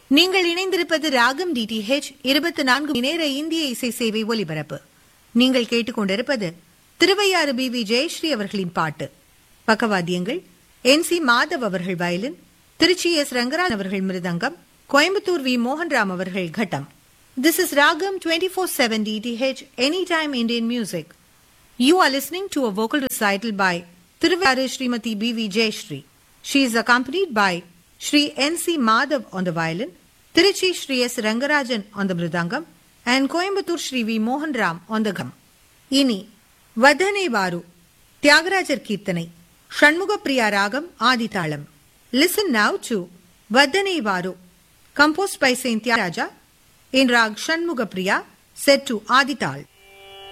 நீங்கள் இணைந்திருப்பது ராகம் டிடிஹெச் இருபத்தி நான்கு மணி நேர இந்திய இசை சேவை ஒலிபரப்பு நீங்கள் கேட்டுக்கொண்டிருப்பது திருவையாறு பி வி ஜெயஸ்ரீ அவர்களின் பாட்டு பக்கவாத்தியங்கள் என் சி மாதவ் அவர்கள் வயலின் திருச்சி எஸ் ரங்கராஜ் அவர்கள் மிருதங்கம் கோயம்புத்தூர் வி மோகன்ராம் அவர்கள் கட்டம் திஸ் இஸ் ராகம் twenty four seven DTH any time Indian music You are listening to a vocal recital by Thiruvaru Srimati B.V. Jayashree. She is accompanied by Sri N.C. Madhav on the violin, Tiruchi Sri S. Rangarajan on the mridangam, and Coimbatore Sri V. Mohan Ram on the gam. இனி வதனை வாரு தியாகராஜர் கீர்த்தனை ஷண்முக பிரியா ராகம் ஆதிதாளம் listen now to வதனை வாரு composed by saint Thyagaraja in ராக் Shanmukha Priya set to ஆதிதாள்